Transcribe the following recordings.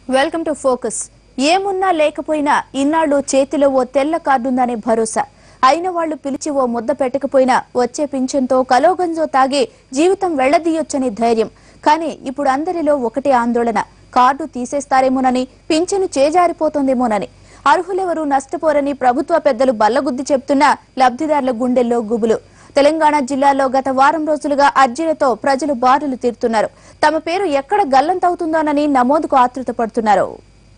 welcome to focus ఏమున్నా లేకపోయినా ఇన్నాళ్ళు చేతిలో ఓ తెల్ల కార్డుందనే భరోసా అయిన వాళ్ళు పిలిచి ఓ ముద్ద పెట్టకపోయినా వచ్చే పింఛన్తో కలోగంజో తాగి జీవితం వెళ్లదీయొచ్చని ధైర్యం కానీ ఇప్పుడు అందరిలో ఒకటే ఆందోళన కార్డు తీసేస్తారేమోనని పింఛను చేజారిపోతుందేమోనని అర్హులెవరూ నష్టపోరని ప్రభుత్వ పెద్దలు బల్లగుద్ది చెప్తున్నా లబ్ధిదారుల గుండెల్లో గుబులు తెలంగాణ జిల్లాలో గత వారం రోజులుగా అర్జీలతో ప్రజలు బారులు తీరుతున్నారు తమ పేరు ఎక్కడ గల్లంతవుతుందోనని నమోదుకు ఆతృత పడుతున్నారు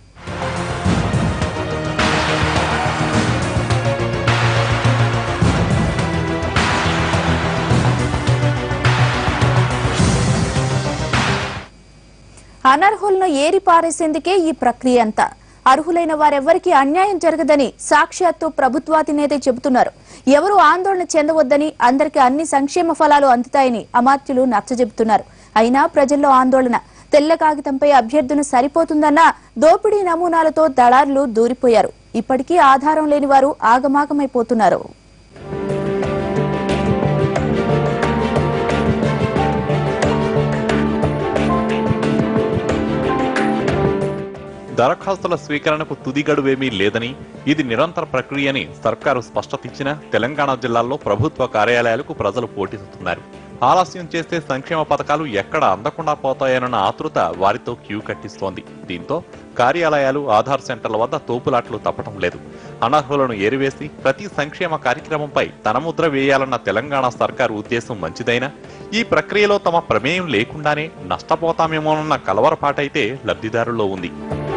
అనర్హులను ఏరి పారేసేందుకే ఈ ప్రక్రియ అంతా అర్హులైన వారెవ్వరికీ అన్యాయం జరగదని సాక్షాత్తు ప్రభుత్వాధినేతే చెబుతున్నారు ఎవరు ఆందోళన చెందవద్దని అందరికీ అన్ని సంక్షేమ ఫలాలు అందుతాయని అమాత్యులు నచ్చజెబుతున్నారు అయినా ప్రజల్లో ఆందోళన తెల్ల కాగితంపై అభ్యర్థన సరిపోతుందన్న దోపిడీ నమూనాలతో దళారులు దూరిపోయారు ఇప్పటికీ ఆధారం లేని వారు ఆగమాగమైపోతున్నారు దరఖాస్తుల స్వీకరణకు తుది గడువేమీ లేదని ఇది నిరంతర ప్రక్రియని సర్కారు స్పష్టత ఇచ్చినా తెలంగాణ జిల్లాల్లో ప్రభుత్వ కార్యాలయాలకు ప్రజలు పోటీస్తున్నారు ఆలస్యం చేస్తే సంక్షేమ పథకాలు ఎక్కడ అందకుండా పోతాయనన్న ఆతృత వారితో క్యూ కట్టిస్తోంది దీంతో కార్యాలయాలు ఆధార్ సెంటర్ల వద్ద తోపులాట్లు తప్పటం లేదు అనర్హులను ఏరివేసి ప్రతి సంక్షేమ కార్యక్రమంపై తన ముద్ర వేయాలన్న తెలంగాణ సర్కారు ఉద్దేశం మంచిదైనా ఈ ప్రక్రియలో తమ ప్రమేయం లేకుండానే నష్టపోతామేమోనన్న కలవరపాటైతే లబ్ధిదారుల్లో ఉంది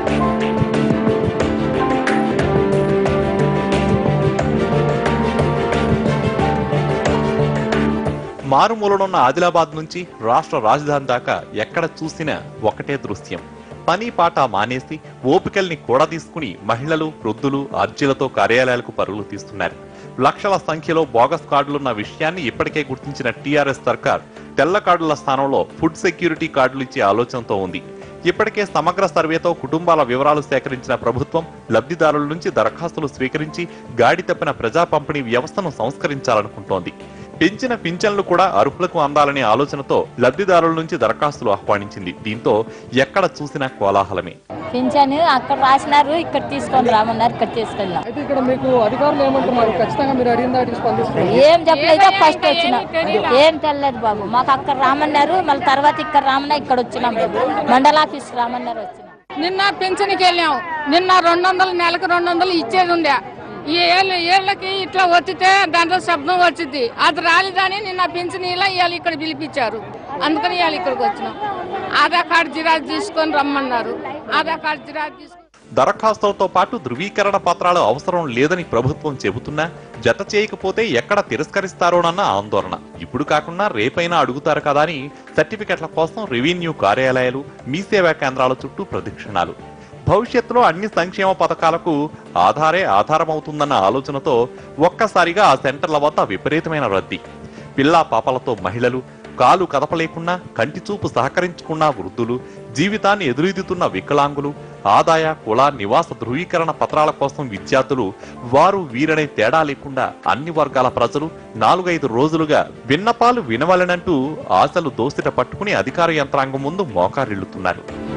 మారుమూలనున్న ఆదిలాబాద్ నుంచి రాష్ట్ర రాజధాని దాకా ఎక్కడ చూసినా ఒకటే దృశ్యం పని పాట మానేసి ఓపికల్ని కూడా తీసుకుని మహిళలు వృద్ధులు అర్జీలతో కార్యాలయాలకు పరుగులు తీస్తున్నారు లక్షల సంఖ్యలో బోగస్ కార్డులున్న విషయాన్ని ఇప్పటికే గుర్తించిన టీఆర్ఎస్ సర్కార్ తెల్ల కార్డుల స్థానంలో ఫుడ్ సెక్యూరిటీ కార్డులు ఇచ్చే ఆలోచనతో ఉంది ఇప్పటికే సమగ్ర సర్వేతో కుటుంబాల వివరాలు సేకరించిన ప్రభుత్వం లబ్ధిదారుల నుంచి దరఖాస్తులు స్వీకరించి గాడి తప్పిన ప్రజా పంపిణీ వ్యవస్థను సంస్కరించాలనుకుంటోంది పెంచిన పింఛన్లు కూడా అర్హులకు అందాలనే ఆలోచనతో లబ్ధిదారుల నుంచి దరఖాస్తులు ఆహ్వానించింది దీంతో ఎక్కడ చూసినా కోలాహలమే పింఛను అక్కడ రాసినారు ఇక్కడ తీసుకొని రామన్నారు ఇక్కడ తీసుకెళ్ళాం అయితే ఇక్కడ మీకు అధికారులు ఏమంటున్నారు ఖచ్చితంగా మీరు అడిగిన దాటికి స్పందిస్తున్నారు ఏం చెప్పలేదు ఫస్ట్ వచ్చిన ఏం తెలియదు బాబు మాకు అక్కడ రామన్నారు మళ్ళీ తర్వాత ఇక్కడ రామన్నా ఇక్కడ వచ్చినాం మేము మండల ఆఫీస్ రామన్నారు వచ్చినాం నిన్న పింఛన్కి వెళ్ళాం నిన్న రెండు వందలు నెలకు రెండు వందలు ఇచ్చేది ఉండే ఈ ఏళ్ళు ఏళ్ళకి ఇట్లా వచ్చితే దాంట్లో శబ్దం వచ్చింది అది రాలేదని నిన్న పింఛన్ ఇలా ఇవాళ ఇక్కడ పిలిపించారు అందుకని ఇవాళ ఇక్కడికి వచ్చినాం ఆధార్ కార్డు జిరాక్స్ తీసుకొని రమ్మన్నారు ఆధార్ కార్డు జిరాక్స్ తీసుకొని దరఖాస్తులతో పాటు ధృవీకరణ పత్రాలు అవసరం లేదని ప్రభుత్వం చెబుతున్నా జత చేయకపోతే ఎక్కడ తిరస్కరిస్తారోనన్న ఆందోళన ఇప్పుడు కాకుండా రేపైనా అడుగుతారు కదా అని సర్టిఫికెట్ల కోసం రెవెన్యూ కార్యాలయాలు మీ సేవా కేంద్రాల చుట్టూ ప్రదక్షిణాలు భవిష్యత్తులో అన్ని సంక్షేమ పథకాలకు ఆధారే ఆధారమవుతుందన్న ఆలోచనతో ఒక్కసారిగా ఆ సెంటర్ల వద్ద విపరీతమైన రద్దీ పిల్లా పాపలతో మహిళలు కాలు కదపలేకున్నా కంటి చూపు సహకరించుకున్న వృద్ధులు జీవితాన్ని ఎదురెదుతున్న వికలాంగులు ఆదాయ కుల నివాస ధృవీకరణ పత్రాల కోసం విద్యార్థులు వారు వీరనే తేడా లేకుండా అన్ని వర్గాల ప్రజలు నాలుగైదు రోజులుగా విన్నపాలు వినవలనంటూ ఆశలు దోసిట పట్టుకుని అధికార యంత్రాంగం ముందు మోకారిల్లుతున్నారు